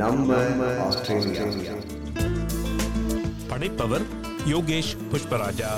நம்ம ஆஸ்திரேலியா படைப்பவர் யோகேஷ் புஷ்பராஜா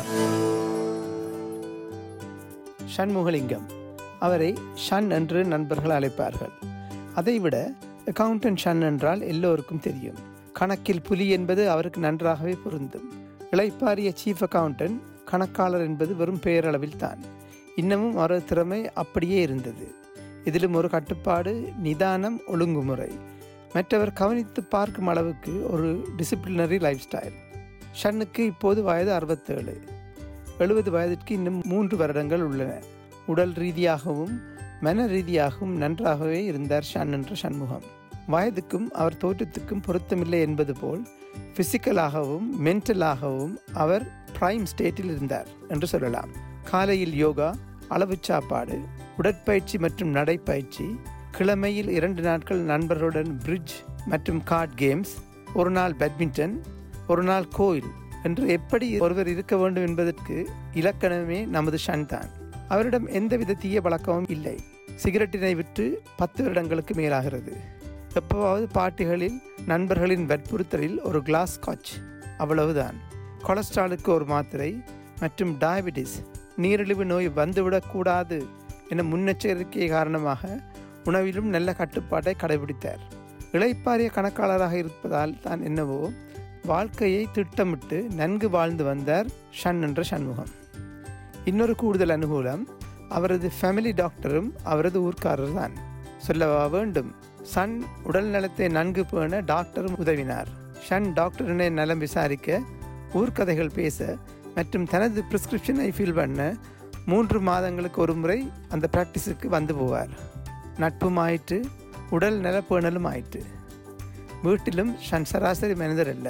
ஷண்முகலிங்கம் அவரை ஷன் என்று நண்பர்கள் அழைப்பார்கள் அதைவிட அக்கவுண்டன்ட் ஷன் என்றால் எல்லோருக்கும் தெரியும் கணக்கில் புலி என்பது அவருக்கு நன்றாகவே பொருந்தும் இளைப்பாரிய சீஃப் அக்கவுண்டன்ட் கணக்காளர் என்பது வெறும் பெயரளவில் தான் இன்னமும் அவரது திறமை அப்படியே இருந்தது இதிலும் ஒரு கட்டுப்பாடு நிதானம் ஒழுங்குமுறை மற்றவர் கவனித்து பார்க்கும் அளவுக்கு ஒரு டிசிப்ளினரி லைஃப் ஸ்டைல் ஷன்னுக்கு இப்போது வயது அறுபத்தேழு எழுபது வயதிற்கு இன்னும் மூன்று வருடங்கள் உள்ளன உடல் ரீதியாகவும் மன ரீதியாகவும் நன்றாகவே இருந்தார் ஷன் என்ற சண்முகம் வயதுக்கும் அவர் தோற்றத்துக்கும் பொருத்தமில்லை என்பது போல் பிசிக்கலாகவும் மென்டலாகவும் அவர் பிரைம் ஸ்டேட்டில் இருந்தார் என்று சொல்லலாம் காலையில் யோகா அளவு சாப்பாடு உடற்பயிற்சி மற்றும் நடைப்பயிற்சி கிழமையில் இரண்டு நாட்கள் நண்பர்களுடன் பிரிட்ஜ் மற்றும் கார்ட் கேம்ஸ் ஒரு நாள் பேட்மிண்டன் ஒரு நாள் கோயில் என்று எப்படி ஒருவர் இருக்க வேண்டும் என்பதற்கு இலக்கணமே நமது ஷன் தான் அவரிடம் எந்தவித தீய பழக்கமும் இல்லை சிகரெட்டினை விட்டு பத்து வருடங்களுக்கு மேலாகிறது எப்போவாவது பாட்டிகளில் நண்பர்களின் வற்புறுத்தலில் ஒரு கிளாஸ் காட்ச் அவ்வளவுதான் கொலஸ்ட்ராலுக்கு ஒரு மாத்திரை மற்றும் டயபிட்டிஸ் நீரிழிவு நோய் வந்துவிடக்கூடாது என முன்னெச்சரிக்கை காரணமாக உணவிலும் நல்ல கட்டுப்பாட்டை கடைபிடித்தார் இளைப்பாரிய கணக்காளராக இருப்பதால் தான் என்னவோ வாழ்க்கையை திட்டமிட்டு நன்கு வாழ்ந்து வந்தார் ஷன் என்ற சண்முகம் இன்னொரு கூடுதல் அனுகூலம் அவரது ஃபேமிலி டாக்டரும் அவரது ஊர்க்காரர் தான் சொல்லவா வேண்டும் சன் உடல் நலத்தை நன்கு பேண டாக்டரும் உதவினார் ஷன் டாக்டரினை நலம் விசாரிக்க ஊர்க்கதைகள் பேச மற்றும் தனது பிரிஸ்கிரிப்ஷனை ஃபில் பண்ண மூன்று மாதங்களுக்கு ஒரு முறை அந்த ப்ராக்டிஸுக்கு வந்து போவார் நட்பும் ஆயிற்று உடல் நலப்பேணலும் ஆயிற்று வீட்டிலும் ஷன் சராசரி மனிதர் அல்ல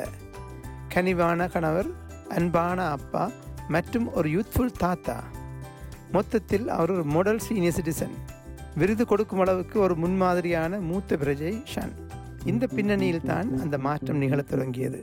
கனிவான கணவர் அன்பான அப்பா மற்றும் ஒரு யூத்ஃபுல் தாத்தா மொத்தத்தில் அவர் ஒரு மாடல் சீனியர் சிட்டிசன் விருது கொடுக்கும் அளவுக்கு ஒரு முன்மாதிரியான மூத்த பிரஜை ஷன் இந்த பின்னணியில் தான் அந்த மாற்றம் நிகழத் தொடங்கியது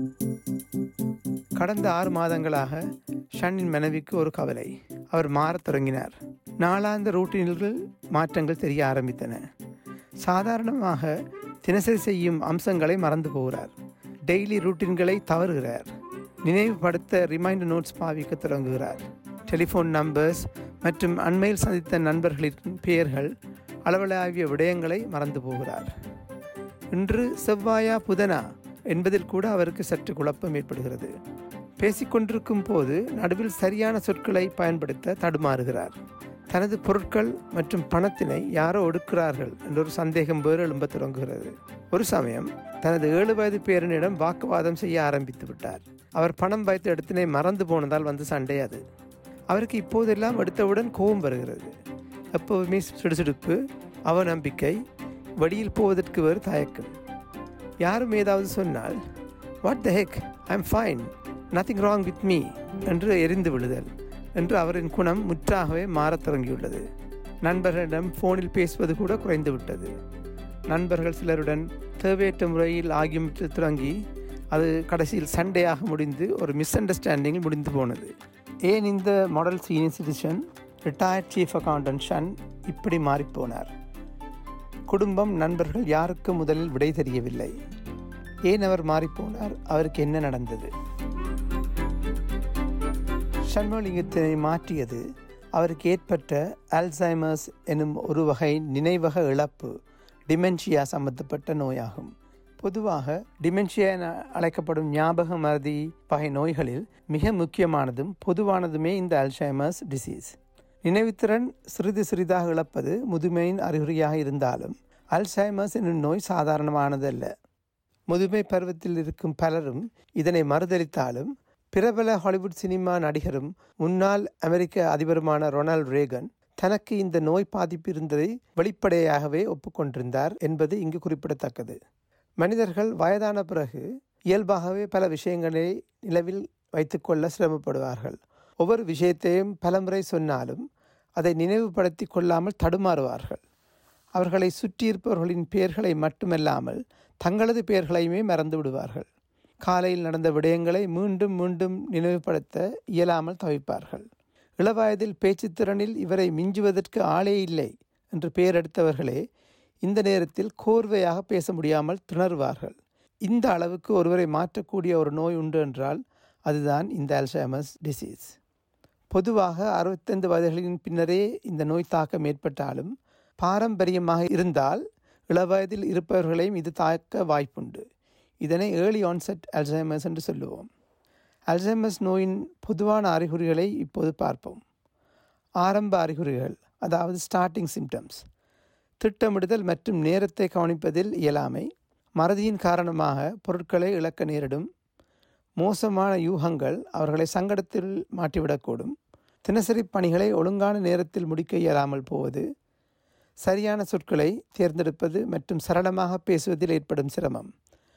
கடந்த ஆறு மாதங்களாக ஷன்னின் மனைவிக்கு ஒரு கவலை அவர் மாறத் தொடங்கினார் நாளாந்த ரூட்டின்கள் மாற்றங்கள் தெரிய ஆரம்பித்தன சாதாரணமாக தினசரி செய்யும் அம்சங்களை மறந்து போகிறார் டெய்லி ரூட்டின்களை தவறுகிறார் நினைவுபடுத்த ரிமைண்டர் நோட்ஸ் பாவிக்க தொடங்குகிறார் டெலிஃபோன் நம்பர்ஸ் மற்றும் அண்மையில் சந்தித்த நண்பர்களின் பெயர்கள் அளவலாவிய விடயங்களை மறந்து போகிறார் இன்று செவ்வாயா புதனா என்பதில் கூட அவருக்கு சற்று குழப்பம் ஏற்படுகிறது பேசிக்கொண்டிருக்கும் போது நடுவில் சரியான சொற்களை பயன்படுத்த தடுமாறுகிறார் தனது பொருட்கள் மற்றும் பணத்தினை யாரோ ஒடுக்கிறார்கள் என்ற ஒரு சந்தேகம் வேறு எழும்ப தொடங்குகிறது ஒரு சமயம் தனது ஏழு வயது பேரனிடம் வாக்குவாதம் செய்ய ஆரம்பித்து விட்டார் அவர் பணம் வைத்த இடத்தினை மறந்து போனதால் வந்து சண்டை அது அவருக்கு இப்போதெல்லாம் எடுத்தவுடன் கோபம் வருகிறது எப்போவுமே சிடுசிடுப்பு அவநம்பிக்கை வழியில் போவதற்கு வேறு தயக்கம் யாரும் ஏதாவது சொன்னால் what the heck I am fine nothing wrong with me என்று எரிந்து விழுதல் என்று அவரின் குணம் முற்றாகவே மாறத் தொடங்கியுள்ளது நண்பர்களிடம் ஃபோனில் பேசுவது கூட குறைந்து விட்டது நண்பர்கள் சிலருடன் தேவையற்ற முறையில் ஆகியமற்று தொடங்கி அது கடைசியில் சண்டையாக முடிந்து ஒரு மிஸ் அண்டர்ஸ்டாண்டிங் முடிந்து போனது ஏன் இந்த model senior citizen retired chief accountant ஷன் இப்படி மாறிப்போனார் குடும்பம் நண்பர்கள் யாருக்கு முதலில் விடை தெரியவில்லை ஏன் அவர் மாறிப்போனார் அவருக்கு என்ன நடந்தது சண்முகலிங்கத்தினை மாற்றியது அவருக்கு ஏற்பட்ட அல்சைமர்ஸ் எனும் ஒரு வகை நினைவக இழப்பு டிமென்ஷியா சம்பந்தப்பட்ட நோயாகும் பொதுவாக டிமென்ஷியா என அழைக்கப்படும் ஞாபக மறதி வகை நோய்களில் மிக முக்கியமானதும் பொதுவானதுமே இந்த அல்சைமர்ஸ் டிசீஸ் நினைவுத்திறன் சிறிது சிறிதாக இழப்பது முதுமையின் அறிகுறியாக இருந்தாலும் அல்சைமர்ஸ் என்னும் நோய் சாதாரணமானதல்ல முதுமை பருவத்தில் இருக்கும் பலரும் இதனை மறுதளித்தாலும் பிரபல ஹாலிவுட் சினிமா நடிகரும் முன்னாள் அமெரிக்க அதிபருமான ரொனால்ட் ரேகன் தனக்கு இந்த நோய் பாதிப்பு இருந்ததை வெளிப்படையாகவே ஒப்புக்கொண்டிருந்தார் என்பது இங்கு குறிப்பிடத்தக்கது மனிதர்கள் வயதான பிறகு இயல்பாகவே பல விஷயங்களை நிலவில் வைத்துக்கொள்ள சிரமப்படுவார்கள் ஒவ்வொரு விஷயத்தையும் பலமுறை சொன்னாலும் அதை நினைவுபடுத்தி கொள்ளாமல் தடுமாறுவார்கள் அவர்களை சுற்றியிருப்பவர்களின் பெயர்களை மட்டுமல்லாமல் தங்களது பெயர்களையுமே மறந்து விடுவார்கள் காலையில் நடந்த விடயங்களை மீண்டும் மீண்டும் நினைவுபடுத்த இயலாமல் தவிப்பார்கள் இளவயதில் பேச்சுத்திறனில் இவரை மிஞ்சுவதற்கு ஆளே இல்லை என்று பெயர் எடுத்தவர்களே இந்த நேரத்தில் கோர்வையாக பேச முடியாமல் திணறுவார்கள் இந்த அளவுக்கு ஒருவரை மாற்றக்கூடிய ஒரு நோய் உண்டு என்றால் அதுதான் இந்த அல்சைமர்ஸ் டிசீஸ் பொதுவாக அறுபத்தைந்து வயதுகளின் பின்னரே இந்த நோய் தாக்கம் ஏற்பட்டாலும் பாரம்பரியமாக இருந்தால் இளவயதில் இருப்பவர்களையும் இது தாக்க வாய்ப்புண்டு இதனை ஏர்லி ஆன்செட் அல்சைமர்ஸ் என்று சொல்லுவோம் அல்சைமர்ஸ் நோயின் பொதுவான அறிகுறிகளை இப்போது பார்ப்போம் ஆரம்ப அறிகுறிகள் அதாவது ஸ்டார்டிங் சிம்டம்ஸ் திட்டமிடுதல் மற்றும் நேரத்தை கவனிப்பதில் இயலாமை மறதியின் காரணமாக பொருட்களை இழக்க நேரிடும் மோசமான யூகங்கள் அவர்களை சங்கடத்தில் மாட்டிவிடக்கூடும் தினசரி பணிகளை ஒழுங்கான நேரத்தில் முடிக்க இயலாமல் போவது சரியான சொற்களை தேர்ந்தெடுப்பது மற்றும் சரளமாக பேசுவதில் ஏற்படும் சிரமம்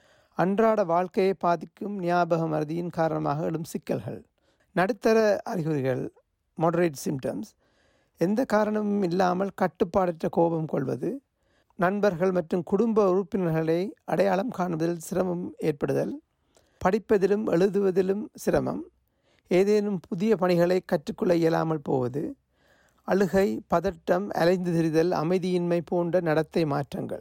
அன்றாட வாழ்க்கையை பாதிக்கும் ஞாபக மறதியின் காரணமாக எழும் சிக்கல்கள் நடுத்தர அறிகுறிகள் மாடரேட் சிம்டம்ஸ் எந்த காரணமும் இல்லாமல் கட்டுப்பாடற்ற கோபம் கொள்வது நண்பர்கள் மற்றும் குடும்ப உறுப்பினர்களை அடையாளம் காணுவதில் சிரமம் ஏற்படுதல் படிப்பதிலும் எழுதுவதிலும் சிரமம் ஏதேனும் புதிய பணிகளை கற்றுக்கொள்ள இயலாமல் போவது அழுகை பதட்டம் அலைந்து திரிதல் அமைதியின்மை போன்ற நடத்தை மாற்றங்கள்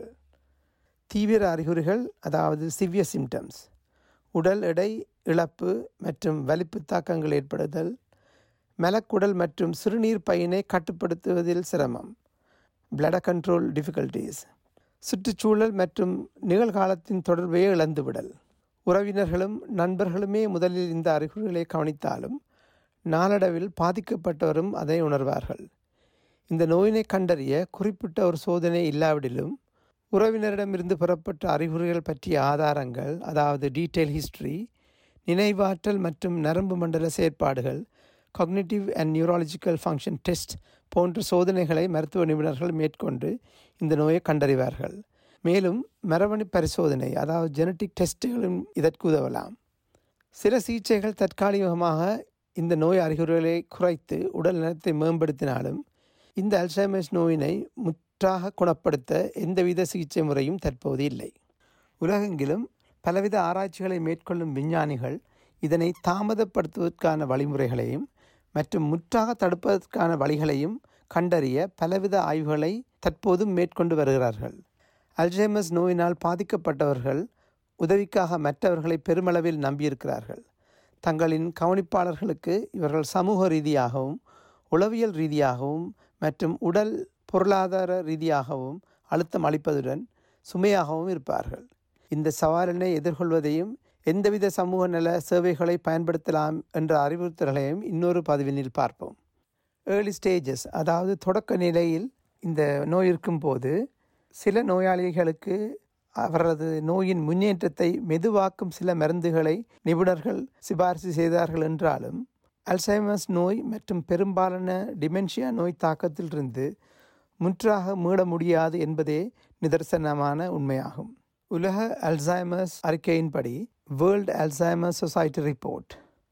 தீவிர அறிகுறிகள் அதாவது சிவிய சிம்டம்ஸ் உடல் எடை இழப்பு மற்றும் வலிப்பு தாக்கங்கள் ஏற்படுதல் மலக்குடல் மற்றும் சிறுநீர் பையினை கட்டுப்படுத்துவதில் சிரமம் பிளட கண்ட்ரோல் டிஃபிகல்டிஸ் சுற்றுச்சூழல் மற்றும் நிகழ்காலத்தின் தொடர்பையே இழந்துவிடல் உறவினர்களும் நண்பர்களுமே முதலில் இந்த அறிகுறிகளை கவனித்தாலும் நாளடைவில் பாதிக்கப்பட்டவரும் அதை உணர்வார்கள் இந்த நோயினை கண்டறிய குறிப்பிட்ட ஒரு சோதனை இல்லாவிடிலும் உறவினரிடமிருந்து பெறப்பட்ட அறிகுறிகள் பற்றிய ஆதாரங்கள் அதாவது டீட்டெயில் ஹிஸ்டரி நினைவாற்றல் மற்றும் நரம்பு மண்டல செயற்பாடுகள் cognitive and neurological function test போன்ற சோதனைகளை மருத்துவ நிபுணர்கள் மேற்கொண்டு இந்த நோயை கண்டறிவார்கள் மேலும் மரபணு பரிசோதனை அதாவது ஜெனட்டிக் டெஸ்ட்டுகளும் இதற்கு உதவலாம் சில சிகிச்சைகள் தற்காலிகமாக இந்த நோய் அறிகுறிகளை குறைத்து உடல் நலத்தை மேம்படுத்தினாலும் இந்த அல்சைமர்ஸ் நோயினை முற்றாக குணப்படுத்த எந்தவித சிகிச்சை முறையும் தற்போது இல்லை உலகெங்கிலும் பலவித ஆராய்ச்சிகளை மேற்கொள்ளும் விஞ்ஞானிகள் இதனை தாமதப்படுத்துவதற்கான வழிமுறைகளையும் மற்றும் முற்றாக தடுப்பதற்கான வழிகளையும் கண்டறிய பலவித ஆய்வுகளை தற்போதும் மேற்கொண்டு வருகிறார்கள் அல்சைமஸ் நோயினால் பாதிக்கப்பட்டவர்கள் உதவிக்காக மற்றவர்களை பெருமளவில் நம்பியிருக்கிறார்கள் தங்களின் கவனிப்பாளர்களுக்கு இவர்கள் சமூக ரீதியாகவும் உளவியல் ரீதியாகவும் மற்றும் உடல் பொருளாதார ரீதியாகவும் அழுத்தம் அளிப்பதுடன் சுமையாகவும் இருப்பார்கள் இந்த சவாலினை எதிர்கொள்வதையும் எந்தவித சமூக நல சேவைகளை பயன்படுத்தலாம் என்ற அறிவுறுத்தல்களையும் இன்னொரு பதிவினில் பார்ப்போம் ஏர்லி ஸ்டேஜஸ் அதாவது தொடக்க நிலையில் இந்த நோய் இருக்கும்போது சில நோயாளிகளுக்கு அவரது நோயின் முன்னேற்றத்தை மெதுவாக்கும் சில மருந்துகளை நிபுணர்கள் சிபாரிசு செய்தார்கள் என்றாலும் அல்சைமர்ஸ் நோய் மற்றும் பெரும்பாலான டிமென்ஷியா நோய் தாக்கத்திலிருந்து முற்றாக மீள முடியாது என்பதே நிதர்சனமான உண்மையாகும் உலக அல்சைமர்ஸ் அறிக்கையின்படி வேர்ல்ட் அல்சைமர்ஸ் சொசைட்டி ரிப்போர்ட்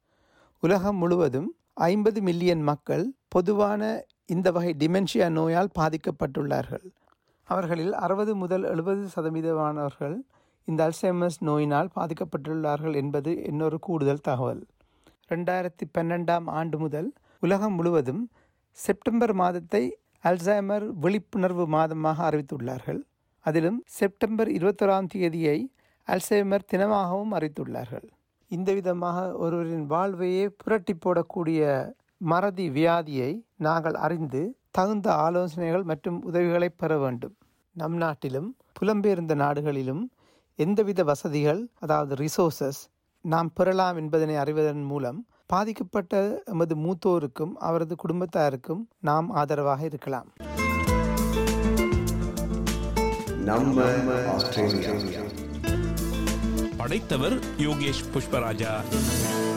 உலகம் முழுவதும் ஐம்பது மில்லியன் மக்கள் பொதுவான இந்த வகை டிமென்ஷியா நோயால் பாதிக்கப்பட்டுள்ளார்கள் அவர்களில் அறுபது முதல் எழுபது சதவீதமானவர்கள் இந்த அல்சைமர்ஸ் நோயினால் பாதிக்கப்பட்டுள்ளார்கள் என்பது இன்னொரு கூடுதல் தகவல் ரெண்டாயிரத்தி பன்னெண்டாம் ஆண்டு முதல் உலகம் முழுவதும் செப்டம்பர் மாதத்தை அல்சைமர் விழிப்புணர்வு மாதமாக அறிவித்துள்ளார்கள் அதிலும் செப்டம்பர் இருபத்தொராம் தேதியை அல்சைமர் தினமாகவும் அறிவித்துள்ளார்கள் இந்த விதமாக ஒருவரின் வாழ்வையே புரட்டி போடக்கூடிய மறதி வியாதியை நாங்கள் அறிந்து தகுந்த ஆலோசனைகள் மற்றும் உதவிகளை பெற வேண்டும் நம் நாட்டிலும் புலம்பெயர்ந்த நாடுகளிலும் எந்தவித வசதிகள் அதாவது ரிசோர்சஸ் நாம் பெறலாம் என்பதனை அறிவதன் மூலம் பாதிக்கப்பட்ட எமது மூத்தோருக்கும் அவரது குடும்பத்தாருக்கும் நாம் ஆதரவாக இருக்கலாம் நம்ம ஆஸ்திரேலியா படைத்தவர் யோகேஷ் புஷ்பராஜா